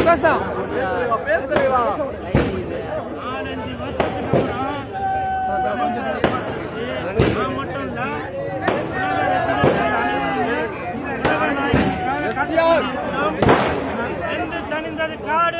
நாலஞ்சு வருஷத்துக்கு அப்புறம் நான் மட்டும் இல்ல உலக ரசிகர்கள் அனைவருமே உலக நாயகனுக்காக காத்திருக்கிறோம். வென்று தணிந்தது காடு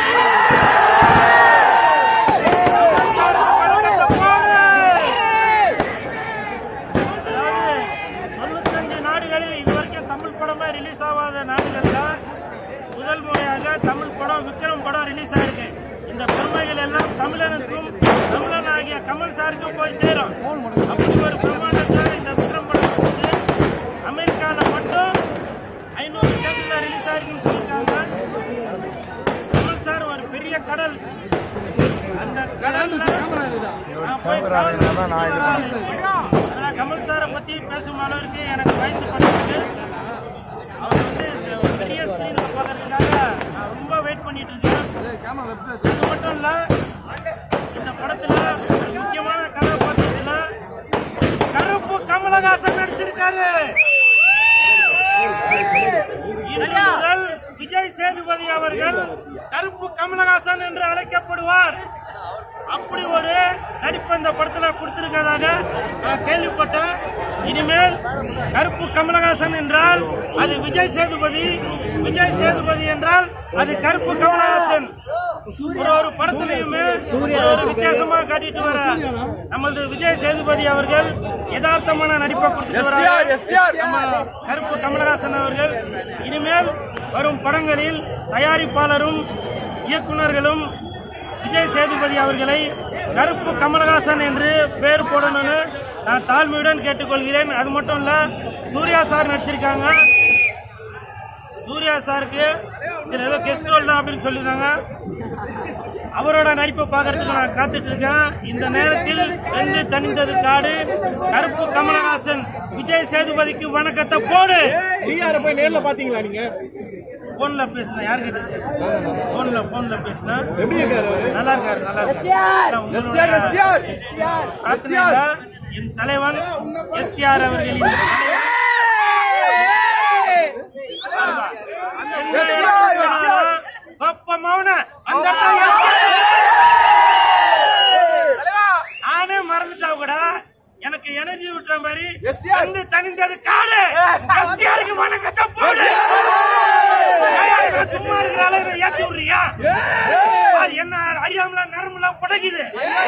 அதாவது தொண்ணூத்தஞ்சு நாடுகளில் இதுவரைக்கும் தமிழ் படமே ரிலீஸ் ஆகாத நாடுகள்ல முதல் முறையாக தமிழ் படம் விக்ரம் படம் ரிலீஸ் ஆயிருக்கு இந்த பெருமைகள் எல்லாம் தமிழனுக்கும் தமிழன் ஆகிய கமல் சாருக்கும் போய் சேரும் அப்படி ஒரு பிரமாண்டத்தை இந்த விக்ரம் படம் வந்து அமெரிக்கால மட்டும் ஐநூறு தேட்டர்ல ரிலீஸ் ஆயிருக்குன்னு சொல்லியிருக்காங்க கமல் சார் ஒரு பெரிய கடல் அந்த கடல்ல நான் போய் ஆனா கமல் சாரை பத்தி பேசும் அளவிற்கு எனக்கு வயசு பண்றது அவர் வந்து ஒரு பெரிய ஸ்கிரீன்ல பாக்குறதுக்காக நான் ரொம்ப வெயிட் பண்ணிட்டு இருக்கேன் அது மட்டும் இல்ல இந்த படத்துல ஒரு முக்கியமான கதாபாத்திரத்துல கருப்பு கமலஹாசன் நடிச்சிருக்காரு இன்று முதல் விஜய் சேதுபதி அவர்கள் கருப்பு கமலஹாசன் என்று அழைக்கப்படுவார் அப்படி ஒரு நடிப்பு இந்த படத்துல கொடுத்திருக்கிறதாக நான் கேள்விப்பட்டேன் இனிமேல் கருப்பு கமலஹாசன் என்றால் அது விஜய் சேதுபதி விஜய் சேதுபதி என்றால் அது கருப்பு கமலஹாசன் ஒரு ஒரு படத்திலையுமே ஒரு ஒரு வித்தியாசமா காட்டிட்டு வர நமது விஜய் சேதுபதி அவர்கள் யதார்த்தமான நடிப்பை கொடுத்துட்டு வர நம்ம கருப்பு கமலஹாசன் அவர்கள் இனிமேல் வரும் படங்களில் தயாரிப்பாளரும் இயக்குனர்களும் விஜய் சேதுபதி அவர்களை கருப்பு கமலஹாசன் என்று பேர் போடணும்னு நான் தாழ்மையுடன் கேட்டுக்கொள்கிறேன் அது மட்டும் இல்ல சூர்யா சார் நடிச்சிருக்காங்க சூர்யா சாருக்கு இதுல ஏதோ கெஸ்ட் ரோல் தான் அப்படின்னு சொல்லியிருக்காங்க அவரோட நடிப்பை பார்க்கறதுக்கு நான் காத்துட்டு இருக்கேன் இந்த நேரத்தில் வெந்து தணிந்தது காடு கருப்பு கமலஹாசன் விஜய் சேதுபதிக்கு வணக்கத்தை போடு டிஆர் போய் நேர்ல பாத்தீங்களா நீங்க போன்ல பேசினேன் யாருக்கிட்ட போன்ல போன்ல பேசினேன் எப்படி இருக்காரு அவரு நல்லா இருக்காரு நல்லா இருக்காரு எஸ்டிஆர் பிரார்த்தனையில என் தலைவன் எஸ்டிஆர் அவர்களின் எந்த இடத்துக்கு போனாலும், பப்ப மௌன, அந்த இடத்துல நானே மறந்துட்டா கூட எனக்கு எனர்ஜி விட்டுற மாதிரி வந்து தனிந்தது காடு எஸ்டிஆருக்கு வணக்கத்தை போடு ஏய், நான் சும்மா இருக்கிற அளவு ஏத்தி விடுறியா பாரு, என்ன அறியாமல நரம்புலாம் புடைக்குது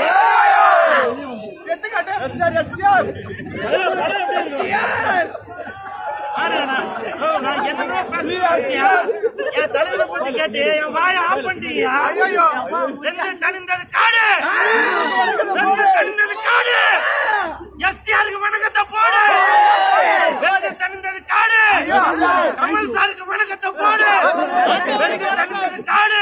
பாரு, நான் ஓ, நான் என்னமோ பேசுறியா? என் தலையில போட்டு கேட்டு என் வாயை ஆஃப் பண்ணிட்டியா? ரெண்டு தனிந்தது காடு ரெண்டு தனிந்தது காடு எஸ்டிஆருக்கு வணக்கத்தை போடு ரெண்டு தனிந்தது காடு கமல் சாருக்கு வணக்கத்தை போடு ரெண்டு தனிந்தது காடு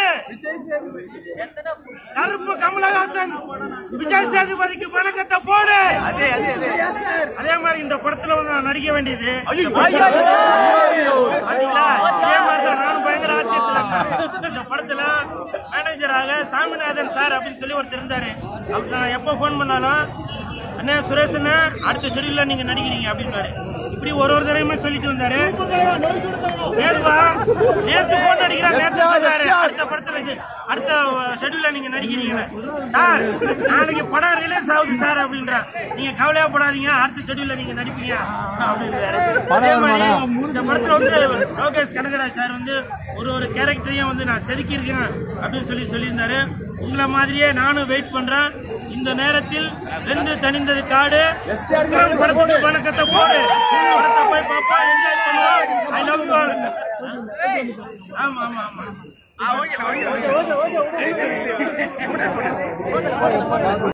கருப்பு கமலஹாசன் விஜய் சேதுபதிக்கு வணக்கத்தை போடு அதே மாதிரி இந்த படத்துல வந்து நான் நடிக்க வேண்டியது பாத்தீங்களா? இதே மாதிரி தான் நானும் பயங்கர ஆச்சரியத்துல இருந்தேன். இந்த படத்துல மேனேஜராக சாமிநாதன் சார் அப்படின்னு சொல்லி ஒருத்தர் இருந்தாரு அவருக்கு நான் எப்போ ஃபோன் பண்ணாலும் அண்ணே சுரேஷ் அண்ணே அடுத்த ஷெடியூல்ல நீங்க நடிக்கிறீங்க அப்படின்னாரு இப்படி ஒரு ஒரு தடவையுமே சொல்லிட்டு வந்தாரு நேருவா நேத்து போன் அடிக்கிறேன் நேத்து சொன்னாரு அடுத்த படத்துல இது அடுத்த ஷெடியூல்ல நீங்க நடிக்கிறீங்க சார் நாளைக்கு படம் ரிலீஸ் ஆகுது சார் அப்படின்றான் நீங்க கவலையா படாதீங்க அடுத்த ஷெடியூல்ல நீங்க நடிப்பீங்க அப்படின்றாரு அதே மாதிரி இந்த படத்துல வந்து லோகேஷ் கனகராஜ் சார் வந்து ஒரு ஒரு கேரக்டரையும் வந்து நான் செதுக்கியிருக்கேன் அப்படின்னு சொல்லி சொல்லியிருந்தாரு உங்களை மாதிரியே நானும் வெயிட் பண்றேன் இந்த நேரத்தில் வெந்து தணிந்தது காடு விக்ரம் படத்துக்கு வணக்கத்தை போடு படத்தை போய் பாப்பா என்ஜாய் பண்ணுவோம் ஐ லவ் யூ ஆமா ஆமா ஆமா